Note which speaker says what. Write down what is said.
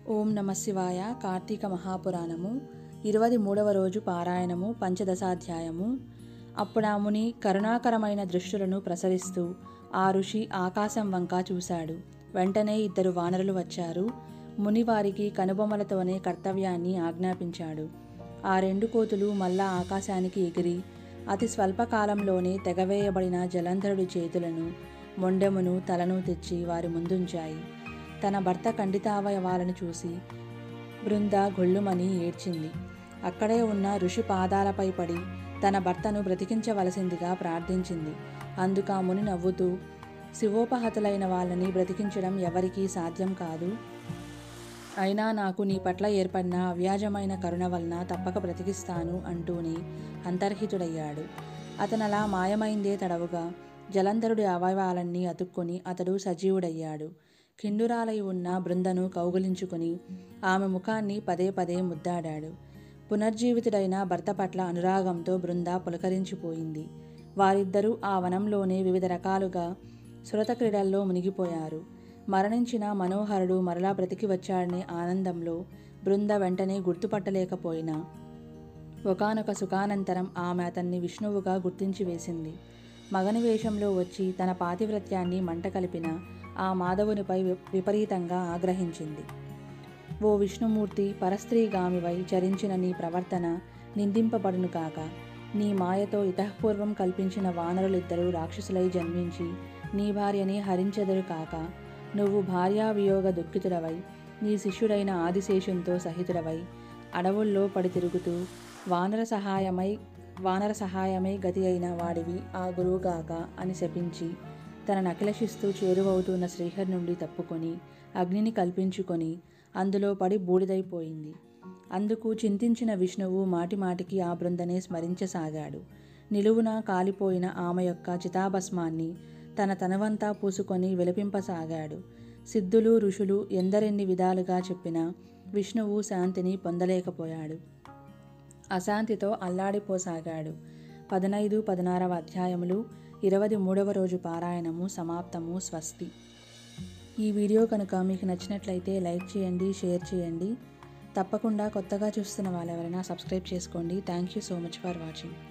Speaker 1: ఓం నమ శివాయ కార్తీక మహాపురాణము ఇరవై మూడవ రోజు పారాయణము పంచదశాధ్యాయము అప్పుడా ముని కరుణాకరమైన దృష్టులను ప్రసరిస్తూ ఆ ఋషి ఆకాశం వంక చూశాడు వెంటనే ఇద్దరు వానరులు వచ్చారు ముని వారికి కనుబొమ్మలతోనే కర్తవ్యాన్ని ఆజ్ఞాపించాడు ఆ రెండు కోతులు మళ్ళా ఆకాశానికి ఎగిరి అతి స్వల్పకాలంలోనే తెగవేయబడిన జలంధరుడి చేతులను మొండెమును తలను తెచ్చి వారి ముందుంచాయి తన భర్త ఖండితావయవాలను చూసి బృంద గొళ్ళుమని ఏడ్చింది అక్కడే ఉన్న ఋషి పాదాలపై పడి తన భర్తను బ్రతికించవలసిందిగా ప్రార్థించింది అందుకు ఆ ముని నవ్వుతూ శివోపహతులైన వాళ్ళని బ్రతికించడం ఎవరికీ సాధ్యం కాదు అయినా నాకు నీ పట్ల ఏర్పడిన అవ్యాజమైన కరుణ వలన తప్పక బ్రతికిస్తాను అంటూనే అంతర్హితుడయ్యాడు అతనలా మాయమైందే తడవుగా జలంధరుడి అవయవాలన్నీ అతుక్కొని అతడు సజీవుడయ్యాడు కిండురాలై ఉన్న బృందను కౌగులించుకుని ఆమె ముఖాన్ని పదే పదే ముద్దాడాడు పునర్జీవితుడైన భర్త పట్ల అనురాగంతో బృంద పులకరించిపోయింది వారిద్దరూ ఆ వనంలోనే వివిధ రకాలుగా సురత క్రీడల్లో మునిగిపోయారు మరణించిన మనోహరుడు మరలా బ్రతికి వచ్చాడనే ఆనందంలో బృంద వెంటనే గుర్తుపట్టలేకపోయినా ఒకనొక సుఖానంతరం ఆమె అతన్ని విష్ణువుగా గుర్తించి వేసింది మగని వేషంలో వచ్చి తన పాతివ్రత్యాన్ని మంట కలిపిన ఆ మాధవునిపై విపరీతంగా ఆగ్రహించింది ఓ విష్ణుమూర్తి పరస్త్రీగామివై చరించిన నీ ప్రవర్తన నిందింపబడును కాక నీ మాయతో ఇతఃపూర్వం కల్పించిన వానరులిద్దరూ రాక్షసులై జన్మించి నీ భార్యని హరించెదరు కాక నువ్వు భార్యావియోగ దుఃఖితుడవై నీ శిష్యుడైన ఆదిశేషునితో సహితుడవై అడవుల్లో పడి తిరుగుతూ వానర సహాయమై వానర సహాయమై గతి అయిన వాడివి ఆ గురువుగాక అని శపించి తన నకిలశిస్తూ చేరువవుతున్న శ్రీహరి నుండి తప్పుకొని అగ్నిని కల్పించుకొని అందులో పడి బూడిదైపోయింది అందుకు చింతించిన విష్ణువు మాటిమాటికి ఆ బృందనే స్మరించసాగాడు నిలువున కాలిపోయిన ఆమె యొక్క చితాభస్మాన్ని తన తనవంతా పూసుకొని విలపింపసాగాడు సిద్ధులు ఋషులు ఎందరెన్ని విధాలుగా చెప్పినా విష్ణువు శాంతిని పొందలేకపోయాడు అశాంతితో అల్లాడిపోసాగాడు పదనైదు పదనారవ అధ్యాయములు ఇరవై మూడవ రోజు పారాయణము సమాప్తము స్వస్తి ఈ వీడియో కనుక మీకు నచ్చినట్లయితే లైక్ చేయండి షేర్ చేయండి తప్పకుండా కొత్తగా చూస్తున్న వాళ్ళు ఎవరైనా సబ్స్క్రైబ్ చేసుకోండి thank you so much for watching